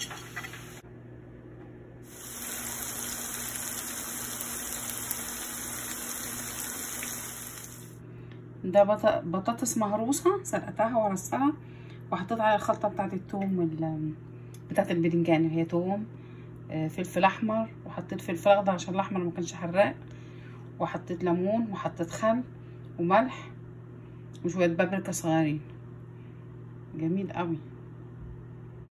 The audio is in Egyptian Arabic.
ده بط- بطاطس مهروسة سلقتها ورصها وحطيت عليها الخلطة بتاعت التوم وال بتاعت الباذنجان هي توم آه، فلفل احمر وحطيت فلفل اخضر عشان الاحمر ما كانش حراق وحطيت ليمون وحطيت خل وملح وشوية بابريكا صغيرين جميل قوي